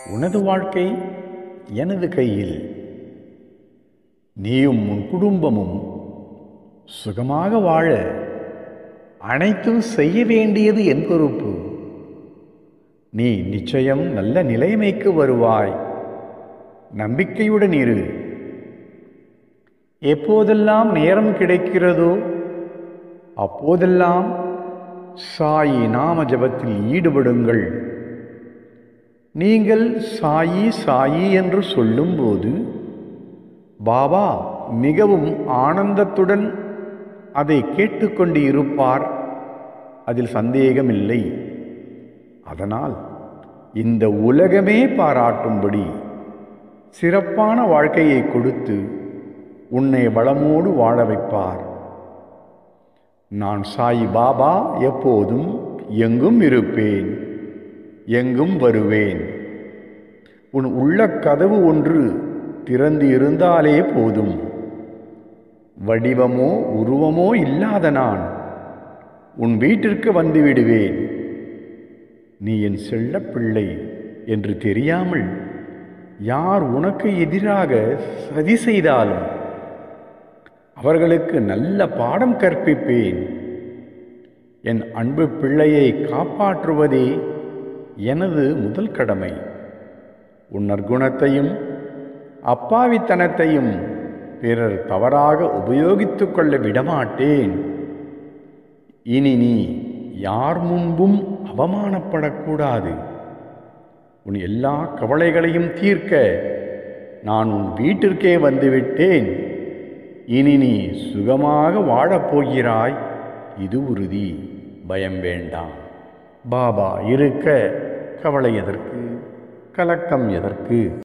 உனது வாழ்க்கை எனது கையில் நீயும் உன் குடும்பமும் சுகமாக வாழ அனைத்தும் செய்ய வேண்டியது என் பொறுப்பு நீ நிச்சயம் நல்ல நிலைமைக்கு வருவாய் நம்பிக்கையுடன் இரு எப்போதெல்லாம் நேரம் கிடைக்கிறதோ அப்போதெல்லாம் சாயி நாம ஜபத்தில் ஈடுபடுங்கள் நீங்கள் சாயி சாயி என்று சொல்லும்போது பாபா மிகவும் ஆனந்தத்துடன் அதை கேட்டுக்கொண்டு இருப்பார் அதில் சந்தேகமில்லை அதனால் இந்த உலகமே பாராட்டும்படி சிறப்பான வாழ்க்கையை கொடுத்து உன்னை வளமோடு வாழ வைப்பார் நான் சாய் பாபா எப்போதும் எங்கும் இருப்பேன் எங்கும் வருவேன் உன் உள்ள கதவு ஒன்று திறந்து இருந்தாலே போதும் வடிவமோ உருவமோ இல்லாத நான் உன் வீட்டிற்கு வந்து விடுவேன் நீ என் செல்ல பிள்ளை என்று தெரியாமல் யார் உனக்கு எதிராக சதி செய்தாலும் அவர்களுக்கு நல்ல பாடம் கற்பிப்பேன் என் அன்பு பிள்ளையை காப்பாற்றுவதே எனது முதல் கடமை உன் நற்குணத்தையும் அப்பாவித்தனத்தையும் பிறர் தவறாக உபயோகித்துக் கொள்ள விடமாட்டேன் இனி நீ யார் முன்பும் அவமானப்படக்கூடாது உன் எல்லா கவலைகளையும் தீர்க்க நான் உன் வீட்டிற்கே வந்துவிட்டேன் இனி நீ சுகமாக வாழப்போகிறாய் இது உறுதி பயம் வேண்டாம் பாபா இருக்க கவலை எதற்கு கலக்கம் எதற்கு